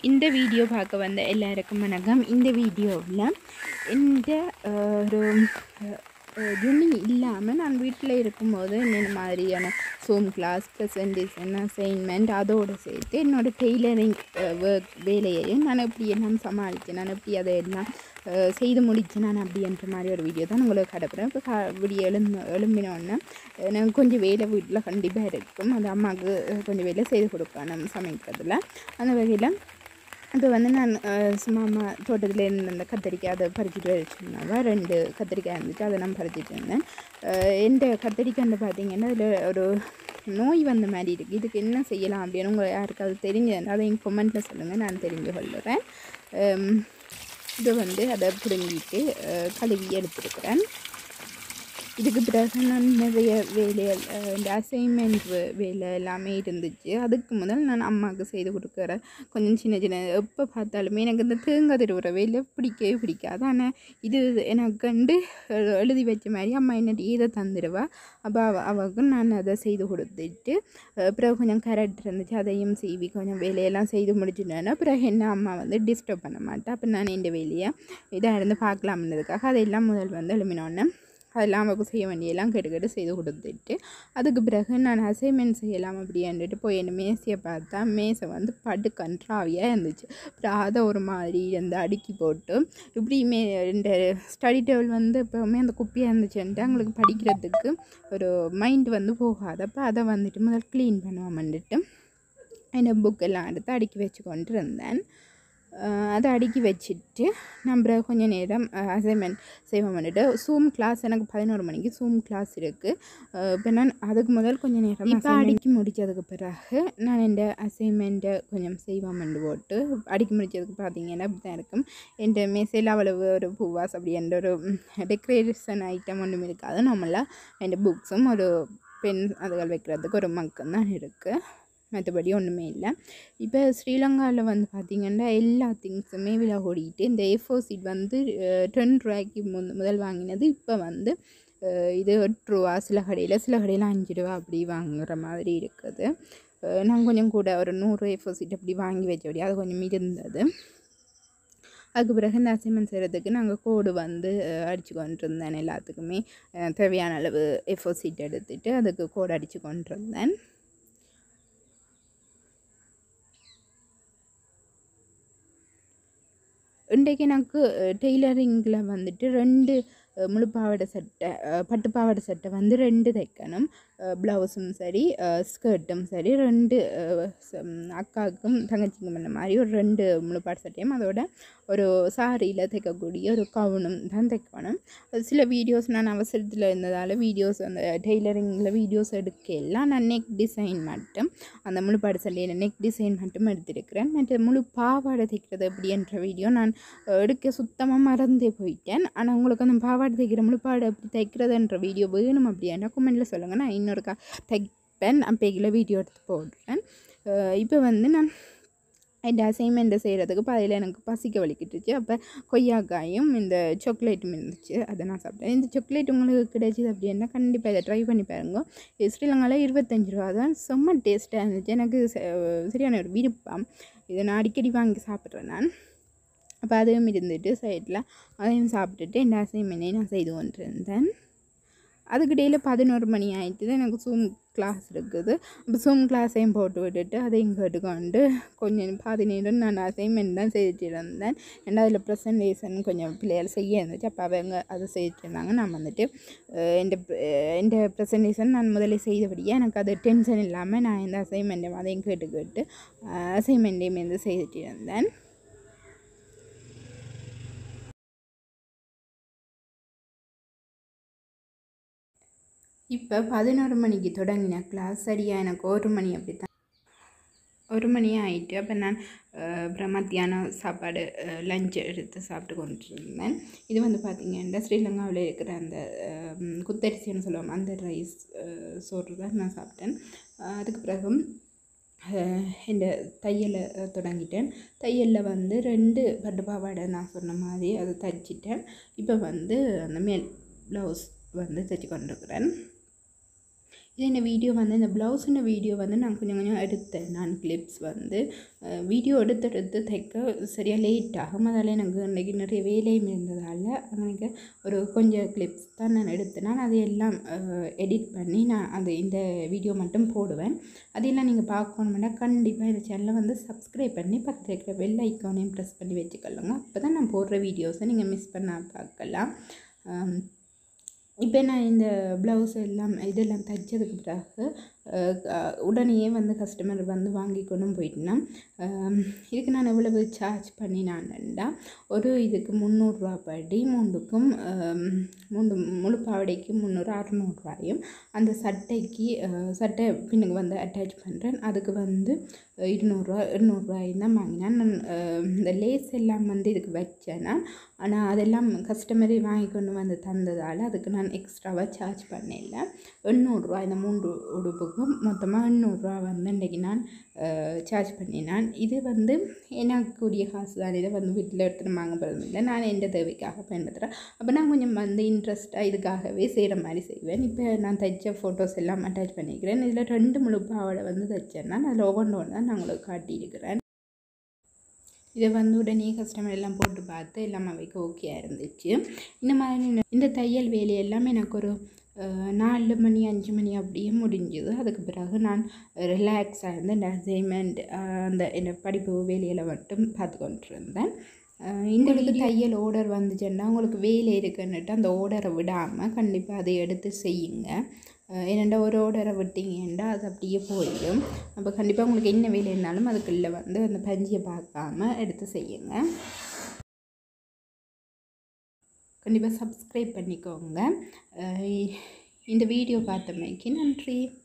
இந்த வீடியோ பார்க்க வந்த எல்லாருக்கும் வணக்கம் இந்த வீடியோவில் இந்த அஹ், ஒரு துணி இல்லாமல் நான் வீட்டில் இருக்கும்போது என்னென்ன மாதிரியான சோம் கிளாஸ் ப்ரெசன்டேஷன் அசைன்மெண்ட் அதோடு சேர்த்து என்னோட டெய்லரிங் ஒர்க் வேலையையும் நான் எப்படி எல்லாம் சமாளித்தேன் நான் எப்படி அதை எல்லாம் அஹ், செய்து முடித்தேன் நான் அப்படின்ற மாதிரி ஒரு வீடியோ தான் உங்களுக்கு கிடப்புறேன் இப்போ கா விடிய எழும்பு எழும்பினோடனே எனக்கு கொஞ்சம் வேலை வீட்டில் கண்டிப்பாக இருக்கும் அது அம்மாவுக்கு அஹ், கொஞ்சம் வேலை செய்து கொடுக்கணும் சமைக்கிறதுல அந்த வகையில் இப்போ வந்து நான் அஹ், சும்மா அம்மா தோட்டத்தில் இருந்த அந்த கத்திரிக்காய் அதை பறிச்சுட்டு வச்சுருந்தாவா ரெண்டு கத்திரிக்காய் இருந்துச்சு அதை நான் பறிச்சுட்டு இருந்தேன் அஹ், எந்த கத்திரிக்காய் பார்த்தீங்கன்னா அதில் ஒரு நோய் வந்த மாதிரி இருக்குது இதுக்கு என்ன செய்யலாம் அப்படின்னு உங்களை யாருக்காவது தெரிஞ்சது அதை என் கொமெண்ட்டில் சொல்லுங்கள் நான் தெரிஞ்சு கொள்ளுறேன் அம், இது வந்து அதை பிடுங்கிட்டு அஹ், கழுவி எடுத்துருக்கிறேன் இதுக்கு பிறகு நான் நிறைய வேலைகள் அஹ், இந்த அசைன்மெண்ட் வேலை எல்லாமே இருந்துச்சு அதுக்கு முதல் நான் அம்மாவுக்கு செய்து கொடுக்குற கொஞ்சம் சின்ன சின்ன எப்போ பார்த்தாலுமே எனக்கு இந்த தேங்காய் திருவுற வேலை பிடிக்கவே பிடிக்காது ஆனால் இது எனக்கு கண்டு எழு- எழுதி வச்ச மாதிரி அம்மா என்னட்டு இதை தந்துடுவா அப்போ அவ அவளுக்கு நான் அதை செய்து கொடுத்துட்டு அஹ், பிறகு கொஞ்சம் கரெக்ட் இருந்துச்சு அதையும் செய்வி கொஞ்சம் வேலையெல்லாம் செய்து முடிச்சுட்டேன்னா பிறகு என்ன அம்மா வந்து டிஸ்டர்ப் பண்ண மாட்டேன் அப்போ நான் இந்த வேலையை இதாக இருந்து பார்க்கலாம்ன்றதுக்காக அதையெல்லாம் முதல் வந்து எழுமினோன்னே அதெல்லாம் அவளுக்கு செய்ய வேண்டியெல்லாம் கேட்டு கேட்டு செய்து கொடுத்துட்டு அதுக்கு பிறகு நான் அசைன்மெண்ட் செய்யலாம் அப்படின்ட்டு போய் என்ன மேசையை பார்த்தா மேசை வந்து படு கன்றாவியாக இருந்துச்சு அப்புறம் அதை ஒரு மாதிரி வந்து அடுக்கி போட்டு இப்படியுமே இந்த ஸ்டடி டேபிள் வந்து எப்போவுமே அந்த குப்பியாக இருந்துச்சுன்ட்டு அவங்களுக்கு படிக்கிறதுக்கு ஒரு மைண்ட் வந்து போகாது அப்போ அதை வந்துட்டு முதல் க்ளீன் பண்ணுவோம்னுட்டு இந்த புக் எல்லாம் எடுத்து அடுக்கி வச்சு கொண்டு இருந்தேன் அஹ் அதை அடுக்கி வச்சுட்டு நம்ம கொஞ்ச நேரம் அசைன்மெண்ட் செய்வோம் பண்ணிட்டு சூம் கிளாஸ் எனக்கு பதினோரு மணிக்கு சூம் கிளாஸ் இருக்குது இப்போ நான் அதுக்கு முதல் கொஞ்சம் நேரம் இப்போ அடுக்கி முடித்ததுக்கு பிறகு நான் இந்த அசைன்மெண்ட்டை கொஞ்சம் செய்வோம்னு போட்டு அடுக்கி முடித்ததுக்கு பார்த்தீங்கன்னா இப்படி தான் இருக்கும் என் மேசையில் அவ்வளவு ஒரு பூவாஸ் அப்படி என்ற ஒரு டெக்கரேஷன் ஐட்டம் ஒன்றும் இருக்காது நம்மளாக என் புக்ஸும் ஒரு பென் அதுகள் வைக்கிறதுக்கு ஒரு மக்கம் தான் இருக்குது மற்றபடி ஒன்றுமே இல்லை இப்போ ஸ்ரீலங்காவில் வந்து பார்த்திங்கன்னா எல்லா திங்ஸுமே விலை ஓடிட்டு இந்த ஏ ஃபோர் சீட் வந்து டென் ரூபாய்க்கு முன் முதல் வாங்கினது இப்போ வந்து அஹ், இது எட்டு ரூபா சில கடையில் சில கடையில் அஞ்சு ரூபா அப்படி வாங்குற மாதிரி இருக்குது அஹ், நான் கொஞ்சம் கூட ஒரு நூறு ஏ ஃபோர் சீட் அப்படி வாங்கி வச்சபடி அது கொஞ்சம் இருந்தது அதுக்கு பிறகு இந்த அசைன்மெண்ட் செய்கிறதுக்கு நாங்கள் கோடு வந்து அஹ், அடிச்சு கொண்டிருந்தேன் எல்லாத்துக்குமே அஹ், தேவையான அளவு ஏ ஃபோர் சீட் எடுத்துட்டு அதுக்கு கோடு அடித்து கொண்டிருந்தேன் இன்றைக்கு எனக்கு டெய்லரிங்கில் வந்துட்டு ரெண்டு அஹ், முழு பாவாடை சட்டை அஹ், பட்டு பாவாடை சட்டை வந்து ரெண்டு தைக்கணும் ப்ளவுஸும் சரி ஸ்கர்ட்டும் சரி ரெண்டு அஹ், ச- ம், அக்காவுக்கும் தங்கச்சிக்கும் பண்ண மாதிரி ஒரு ரெண்டு முழுப்பாடு சட்டையும் அதோட ஒரு சாரியில் தைக்கக்கூடிய ஒரு கவுனும் தான் தைக்கணும் அது சில வீடியோஸ் நான் அவசரத்தில் இருந்ததால் வீடியோஸ் அந்த டெய்லரிங்கில் வீடியோஸ் எடுக்கலாம் நான் நெக் டிசைன் மட்டும் அந்த முழுப்பாடு சட்டையில் நெக் டிசைன் மட்டும் எடுத்திருக்கிறேன் மற்ற முழு பாவாடை தைக்கிறது அப்படின்ற வீடியோ நான் அஹ், எடுக்க சுத்தமாக மறந்தே போயிட்டேன் ஆனால் உங்களுக்கு அந்த பாவாடை தைக்கிற முழுப்பாடு எப்படி தைக்கிறதுன்ற வீடியோ வேணும் அப்படின்னா கமெண்ட்டில் சொல்லுங்கள் நான் இன்னொருக்கா தைப்பேன் அப்பையில் வீடியோ எடுத்து போடுறேன் இப்போ வந்து நான் இந்த அசைன்மெண்ட்டை செய்கிறதுக்கு பாதியில் எனக்கு பசிக்க வலிக்கிட்டுச்சு அப்போ கொய்யாக்காயும் இந்த சாக்லேட்டும் இருந்துச்சு அதை நான் சாப்பிட்டேன் இந்த சாக்லேட் உங்களுக்கு கிடைச்சிது அப்படின்னா கண்டிப்பாக இதை ட்ரை பண்ணி பாருங்க இது ஸ்ரீலங்காவில் இருபத்தஞ்சி ரூபா தான் செம்ம டேஸ்ட்டாக இருந்துச்சு எனக்கு ச- சரியான ஒரு விருப்பம் இதை நான் அடிக்கடி வாங்கி சாப்பிட்றேன் நான் அப்போ அதுவும் இருந்துட்டு சைடில் அதையும் சாப்பிட்டுட்டு இந்த அசைன்மெண்ட்டையும் நான் செய்து கொண்டிருந்தேன் அதுக்கிடையில் பதினோரு மணி ஆயிட்டுது எனக்கு சூம் கிளாஸ் இருக்குது அப்போ சூம் கிளாஸையும் போட்டு விட்டுட்டு அதையும் கேட்டுக்கொண்டு கொஞ்சம் பாதி நேரம் நான் அசைன்மெண்ட் தான் செய்துட்டு இருந்தேன் ஏன்னா அதில் ப்ரெசன்டேஷன் கொஞ்சம் பிள்ளைகள் செய்ய இருந்துச்சு அப்போ அவங்க அதை செய்துட்டு இருந்தாங்க நான் வந்துட்டு அஹ், இந்த அஹ், இந்த ப்ரெசன்டேஷன் நான் முதல்ல செய்தபடியே எனக்கு அது டென்ஷன் இல்லாமல் நான் இந்த அசைன்மெண்ட்டையும் அதையும் கேட்டுக்கிட்டு அசைன்மெண்ட்டையும் வந்து செய்துட்டு இருந்தேன் இப்போ பதினோரு மணிக்கு தொடங்கின கிளாஸ் சரியாக எனக்கு ஒரு மணி அப்படி தான் ஒரு மணி ஆயிட்டு அப்போ நான் அஹ், அப்புறம் மத்தியானம் சாப்பாடு லஞ்ச் எடுத்து சாப்பிட்டு கொண்டிருந்தேன் இது வந்து பார்த்திங்கன்னா ஸ்ரீலங்காவில் இருக்கிற அந்த அஹ், ம், குத்தரிசின்னு சொல்லுவோம் அந்த ரைஸ் சோறு தான் நான் சாப்பிட்டேன் அஹ், அதுக்கு பிறகு அஹ், இந்த தையலை அஹ், தொடங்கிட்டேன் தையலில் வந்து ரெண்டு பட்டு பாவாடை நான் சொன்ன மாதிரி அதை தைச்சிட்டேன் இப்போ வந்து அந்த மேல் ப்ளவுஸ் வந்து தைச்சி கொண்டிருக்கிறேன் இது இந்த வீடியோ வந்து இந்த ப்ளவுஸுன்ற வீடியோ வந்து நான் கொஞ்சம் கொஞ்சம் எடுத்தேன் நான் கிளிப்ஸ் வந்து வீடியோ எடுத்து எடுத்து தைக்க சரியாக லேட் ஆகும் அதால் எனக்கு இன்றைக்கி நிறைய வேலையும் இருந்ததால் எனக்கு ஒரு கொஞ்சம் கிளிப்ஸ் தான் நான் எடுத்தேன் நான் அதையெல்லாம் எடிட் பண்ணி நான் அது இந்த வீடியோ மட்டும் போடுவேன் அதையெல்லாம் நீங்கள் பார்க்கணுமெண்டா கண்டிப்பாக இந்த சேனலை வந்து சப்ஸ்கிரைப் பண்ணி பக்கத்தில் இருக்கிற பெல் ஐக்கானையும் ப்ரெஸ் பண்ணி வச்சுக்கொள்ளுங்க அப்போ தான் நான் போடுற வீடியோஸை நீங்கள் மிஸ் பண்ண பார்க்கலாம் இப்போ நான் இந்த ப்ளவுஸ் எல்லாம் இதெல்லாம் தைச்சதுக்கு பிறகு உடனேயே வந்து கஸ்டமர் வந்து வாங்கி கொண்டு போயிட்டேன்னா இதுக்கு நான் எவ்வளவு சார்ஜ் பண்ணினான்டா ஒரு இதுக்கு முந்நூறுரூவா படி மூண்டுக்கும் மூண்டு முழு பாவடைக்கு முந்நூறு அறநூறுவாயும் அந்த சட்டைக்கு சட்டை பின்னுக்கு வந்து அட்டாச் பண்ணுறேன் அதுக்கு வந்து இருநூறுவா இருநூறுவாயும் தான் வாங்கினேன் நான் இந்த லேஸ் எல்லாம் வந்து இதுக்கு வச்சேன்னா ஆனால் அதெல்லாம் கஸ்டமரே வாங்கி கொண்டு வந்து தந்ததால் அதுக்கு நான் எக்ஸ்ட்ராவாக சார்ஜ் பண்ணல எண்ணூறுரூவா இந்த மூன்று உடுப்புக்கும் மொத்தமாக எண்ணூறுரூவா வந்து இன்றைக்கி நான் சார்ஜ் பண்ணினான் இது வந்து எனக்குரிய காசு தான் இதை வந்து வீட்டில் எடுத்துகிட்டு வாங்க போகிறது இல்லை நான் எந்த தேவைக்காக பயன்படுத்துகிறேன் அப்போ நான் கொஞ்சம் வந்து இன்ட்ரெஸ்ட்டாக இதுக்காகவே செய்கிற மாதிரி செய்வேன் இப்போ நான் தைச்ச ஃபோட்டோஸ் எல்லாம் அட்டாச் பண்ணிக்கிறேன் இதில் ரெண்டு முழு பாவாடை வந்து தைச்சேன்னா அதில் ஒவ்வொன்று ஒன்று தான் நான் உங்களுக்கு காட்டியிருக்கிறேன் இதை வந்து உடனே கஸ்டமர் எல்லாம் போட்டு பார்த்து எல்லாம் அவைக்கு ஓகே இருந்துச்சு இந்த மாதிரி இந்த தையல் வேலை எல்லாமே எனக்கு ஒரு நாலு மணி அஞ்சு மணி அப்படியே முடிஞ்சுது அதுக்கு பிறகு நான் ரிலாக்ஸாக இருந்து இந்த அசைன்மெண்ட் அந்த என்ன படிப்பு வேலையில் மட்டும் பார்த்து கொண்டிருந்தேன் இந்த வீடு தையல் ஆர்டர் வந்துச்சுன்னா உங்களுக்கு வேலை இருக்குன்னுட்டு அந்த ஆர்டரை விடாமல் கண்டிப்பாக அதை எடுத்து செய்யுங்க ஏன்னாண்டா ஒரு ஆர்டரை விட்டீங்கன்னா அது அப்படியே போயிடும் அப்போ கண்டிப்பாக உங்களுக்கு என்ன வேலை இருந்தாலும் அதுக்குள்ளே வந்து அந்த பஞ்சியை பார்க்காம எடுத்து செய்யுங்க கண்டிப்பாக சப்ஸ்கிரைப் பண்ணிக்கோங்க இந்த வீடியோ பார்த்தமைக்கு நன்றி